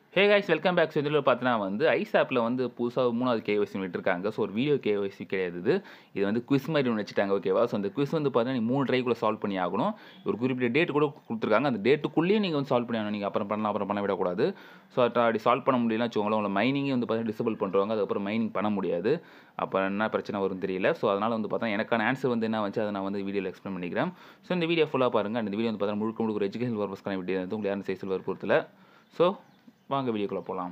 ஹே guys welcome back so இதில் பார்த்தீங்கன்னா வந்து ஐஸ் ஆப்பில் வந்து புதுசாக மூணாவது கேஒய்சி விட்டுருக்காங்க ஸோ ஒரு வீடியோ கேஒய்சி கிடையாது இது இது வந்து குவிஸ் மாதிரி ஒன்று வச்சுட்டாங்க ஓகேவா ஸோ அந்த குவிஸ் வந்து பார்த்தீங்கன்னா நீ மூணு ட்ரைக்குள்ளே சால்வ் பண்ணி ஆகணும் ஒரு குறிப்பிட்ட டேட் கூட கொடுத்துருக்காங்க அந்த டேட்டுக்குள்ளேயே நீங்கள் வந்து சால்வ் பண்ணி ஆகணும் நீங்கள் அப்புறம் பண்ணலாம் அப்புறம் பண்ண விடக்கூடாது ஸோ அப்படி சால்வ் பண்ண முடியலன்னு வச்சுக்கோங்களேன் உங்களை மைனிங்கே வந்து பார்த்தீங்கன்னா டிசபிள் பண்ணுறாங்க அதுக்கப்புறம் மைனிங் பண்ண முடியாது அப்போ என்ன பிரச்சனை வரும் தெரியல ஸோ அதனால் வந்து பார்த்தா எனக்கான ஆன்சர் வந்து என்ன வச்சு அதை நான் வந்து வீடியோவில் எக்ஸ்பிளைன் பண்ணிக்கிறேன் ஸோ இந்த வீடியோ ஃபுல்லாக பாருங்கள் அந்த வீடியோ வந்து பார்த்தா முழுக்க முழுக்க ஒரு எஜுகேஷன் பர்பஸ்க்கான வீடியோ வந்து உங்களுக்கு யாரும் சைஸில் வற்புறுத்தல ஸோ வாங்க வீடியோக்குள்ளே போகலாம்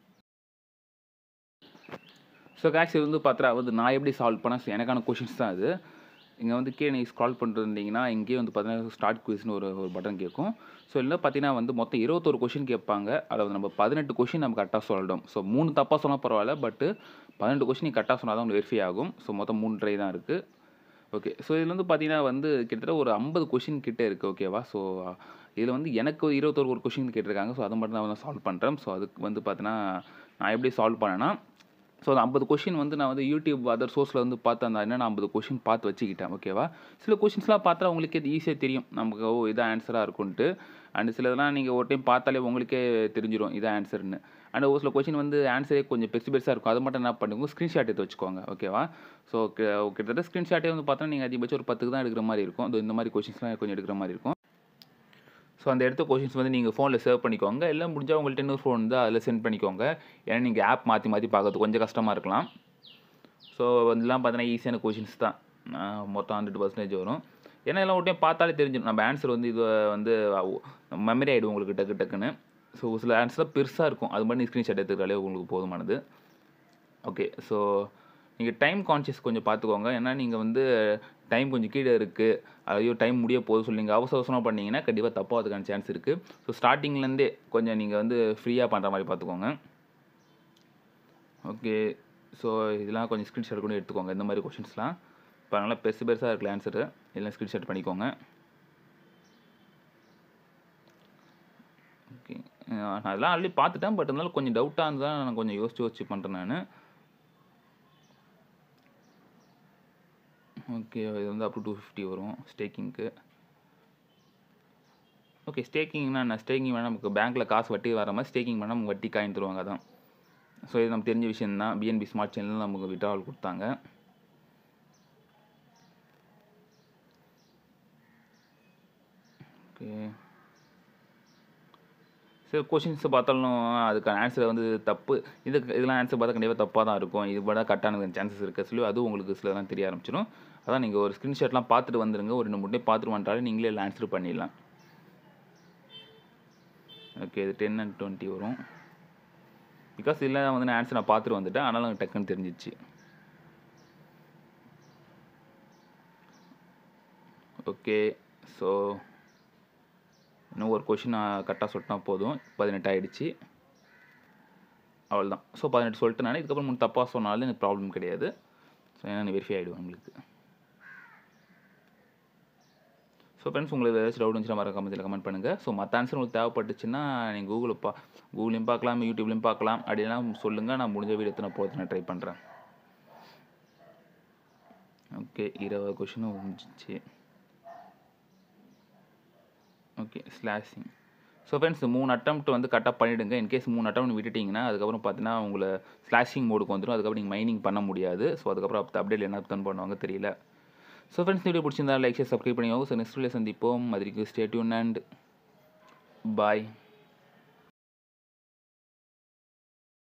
ஸோ கேக்ஸ் இது வந்து பார்த்தா வந்து நான் எப்படி சால்வ் பண்ணேன் ஸோ எனக்கான கொஷின்ஸ் தான் அது இங்கே வந்து கீழே நீங்கள் ஸ்க்ரால் பண்ணிட்டு இருந்தீங்கன்னா இங்கேயே வந்து பார்த்தீங்கன்னா ஸ்டார்ட் குவிஸ்னு ஒரு ஒரு பட்டன் கேட்கும் ஸோ இல்லை பார்த்தீங்கன்னா வந்து மொத்தம் இருபத்தொரு கொஷின் கேட்பாங்க அதில் வந்து நம்ம பதினெட்டு கொஷின் நம்ம கரெக்டாக சொல்லணும் ஸோ மூணு தப்பாக சொன்னால் பரவாயில்ல பட்டு பதினெட்டு கொஷின் நீ கரெக்டாக சொன்னால் தான் உங்களுக்கு வெரிஃபை ஆகும் ஸோ மொத்தம் மூணு ட்ரை தான் இருக்குது ஓகே ஸோ இதில் வந்து பார்த்தீங்கன்னா வந்து கிட்டத்தட்ட ஒரு ஐம்பது கொஷின் கிட்டே இருக்குது ஓகேவா ஸோ இதில் வந்து எனக்கு ஒரு இருபத்தொரு ஒரு கொஷின் கேட்டிருக்காங்க ஸோ அதை மட்டும் நான் வந்து சால்வ் பண்ணுறேன் ஸோ அதுக்கு வந்து பார்த்தீங்கன்னா நான் எப்படி சால்வ் பண்ணேன்னா ஸோ அந்த ஐம்பது கொஷின் வந்து நான் வந்து யூடியூப் அதர் சோர்ஸில் வந்து பார்த்து அந்த என்னென்ன ஐம்பது கொஷின் பார்த்து வச்சுக்கிட்டேன் ஓகேவா சில கொஷின்ஸ்லாம் பார்த்தா உங்களுக்கே இது ஈஸியாக தெரியும் நமக்கு ஓ இதான் ஆன்சராக இருக்கும்ன்ட்டு அண்ட் சிலதெல்லாம் நீங்கள் ஒரு டைம் பார்த்தாலே உங்களுக்கே தெரிஞ்சிடும் இதான் ஆன்சர்னு அண்ட் ஒரு சில கொஷின் வந்து ஆன்சரே கொஞ்சம் பெருசு பெருசாக இருக்கும் அது மட்டும் என்ன பண்ணுங்க ஸ்க்ரீன்ஷாட் எடுத்து வச்சுக்கோங்க ஓகேவா ஸோ கிட்டத்தட்ட ஸ்க்ரீன்ஷாட்டே வந்து பார்த்தா நீங்கள் அதிகபட்சம் ஒரு பத்துக்கு தான் எடுக்கிற மாதிரி இருக்கும் இந்த மாதிரி கொஷின்ஸ்லாம் கொஞ்சம் எடுக்கிற மாதிரி இருக்கும் ஸோ அந்த எடுத்த கொஷின்ஸ் வந்து நீங்கள் ஃபோனில் சேவ் பண்ணிக்கோங்க எல்லாம் முடிஞ்சால் உங்கள்கிட்ட இன்னொரு ஃபோன் வந்து அதில் சென்ட் பண்ணிக்கோங்க ஏன்னா நீங்கள் ஆப் மாற்றி மாற்றி பார்க்கறது கொஞ்சம் கஷ்டமாக இருக்கலாம் ஸோ இதெல்லாம் பார்த்தீங்கன்னா ஈஸியான கொஷின்ஸ் தான் மொத்தம் ஹண்ட்ரட் பர்சன்டேஜ் வரும் ஏன்னா எல்லாம் ஒரு டைம் பார்த்தாலே தெரிஞ்சிடும் நம்ம ஆன்சர் வந்து இது வந்து மெமரி ஆகிடும் உங்களுக்கு டக்கு டக்குன்னு ஸோ சில ஆன்சர்லாம் பெருசாக இருக்கும் அது மாதிரி ஸ்க்ரீன்ஷாட் எடுத்துக்கிட்டாலே உங்களுக்கு போதுமானது ஓகே ஸோ நீங்கள் டைம் கான்ஷியஸ் கொஞ்சம் பார்த்துக்கோங்க ஏன்னா நீங்கள் வந்து டைம் கொஞ்சம் கீழே இருக்குது ஐயோ டைம் முடிய போகுது சொல்லி நீங்கள் அவசர அவசரமாக பண்ணிங்கன்னா கண்டிப்பாக தப்பாகிறதுக்கான சான்ஸ் இருக்குது ஸோ ஸ்டார்டிங்லேருந்தே கொஞ்சம் நீங்கள் வந்து ஃப்ரீயாக பண்ணுற மாதிரி பார்த்துக்கோங்க ஓகே ஸோ இதெல்லாம் கொஞ்சம் ஸ்க்ரீன்ஷாட் கூட எடுத்துக்கோங்க இந்த மாதிரி கொஷின்ஸ்லாம் இப்போ நல்லா பெருசு பெருசாக இருக்குல்ல ஆன்சரு எல்லாம் ஸ்க்ரீன்ஷாட் பண்ணிக்கோங்க ஓகே நான் அதெல்லாம் ஆல்ரெடி பார்த்துட்டேன் பட் இருந்தாலும் கொஞ்சம் டவுட்டாக இருந்தால் நான் கொஞ்சம் யோசிச்சு யோசிச்சு பண்ணுறேன் நான் ஓகே இது வந்து அப் டு டூ ஃபிஃப்டி வரும் ஸ்டேக்கிங்க்கு ஓகே ஸ்டேக்கிங்னா நான் ஸ்டேக்கிங் வேணால் நமக்கு பேங்க்கில் காசு வட்டி வர மாதிரி ஸ்டேக்கிங் வேணால் நமக்கு வட்டி காயின் தருவாங்க அதான் ஸோ இது நம்ம தெரிஞ்ச விஷயம் தான் பிஎன்பி ஸ்மார்ட் சேனலில் நமக்கு விட்ராவல் கொடுத்தாங்க ஓகே சில கொஷின்ஸை பார்த்தாலும் அதுக்கான ஆன்சர் வந்து தப்பு இதுக்கு இதெல்லாம் ஆன்சர் பார்த்தா கண்டிப்பாக தப்பாக தான் இருக்கும் இது கூட கரெக்டான சான்சஸ் இருக்குது சொல்லி அதுவும் உங்களுக்கு சிலதான் தெரிய ஆரம்பிச்சிடும் அதான் நீங்கள் ஒரு ஸ்க்ரீன்ஷாட்லாம் பார்த்துட்டு வந்துருங்க ஒரு ரெண்டு மூணு டைம் பார்த்துட்டு வந்துட்டாலே நீங்களே எல்லாம் ஆன்சர் பண்ணிடலாம் ஓகே இது டென் அண்ட் டுவெண்ட்டி வரும் பிகாஸ் இல்லை வந்து நான் ஆன்சர் நான் பார்த்துட்டு வந்துட்டேன் ஆனாலும் டக்குன்னு தெரிஞ்சிச்சு ஓகே ஸோ இன்னும் ஒரு கொஷின் நான் கரெக்டாக சொல்லிட்டா போதும் பதினெட்டு ஆகிடுச்சு அவ்வளோதான் ஸோ பதினெட்டு சொல்லிட்டு நான் இதுக்கப்புறம் மூணு தப்பாக சொன்னாலும் எனக்கு ப்ராப்ளம் கிடையாது ஸோ ஏன்னா வெரிஃபை ஆகிடுவேன் உங்களுக்கு ஸோ ஃப்ரெண்ட்ஸ் உங்களுக்கு ஏதாச்சும் டவுட் இருந்துச்சுன்னா மறக்காம கமெண்ட்டில் கமெண்ட் பண்ணுங்கள் ஸோ மற்ற ஆன்சர் உங்களுக்கு தேவைப்பட்டுச்சுன்னா நீங்கள் கூகுளில் பா கூகுளையும் பார்க்கலாம் யூடியூப்லேயும் பார்க்கலாம் அப்படிலாம் சொல்லுங்கள் நான் முடிஞ்ச வீடியோ நான் போகிறது நான் ட்ரை பண்ணுறேன் ஓகே இருபது கொஷினும் முடிஞ்சிச்சு ஓகே ஸ்லாஷிங் ஸோ ஃப்ரெண்ட்ஸ் மூணு அட்டம்ப்ட் வந்து கரெக்டாக பண்ணிவிடுங்க இன்கேஸ் மூணு அட்டம் விட்டுட்டிங்கன்னா அதுக்கப்புறம் பார்த்தீங்கன்னா உங்களை ஸ்லாஷிங் மோடுக்கு வந்துடும் அதுக்கப்புறம் நீங்கள் மைனிங் பண்ண முடியாது ஸோ அதுக்கப்புறம் அப்போ அப்டேட் என்ன தன் பண்ணுவாங்க தெரியல ஸோ ஃப்ரெண்ட்ஸ் வீடியோ பிடிச்சிருந்தா லைக் ஷேர் சப்ஸ்கிரைப் பண்ணிக்கோங்க ஸோ நெக்ஸ்ட் வீடியோ சந்திப்போம் அதுக்கு ஸ்டேட்யூன் அண்ட் பாய்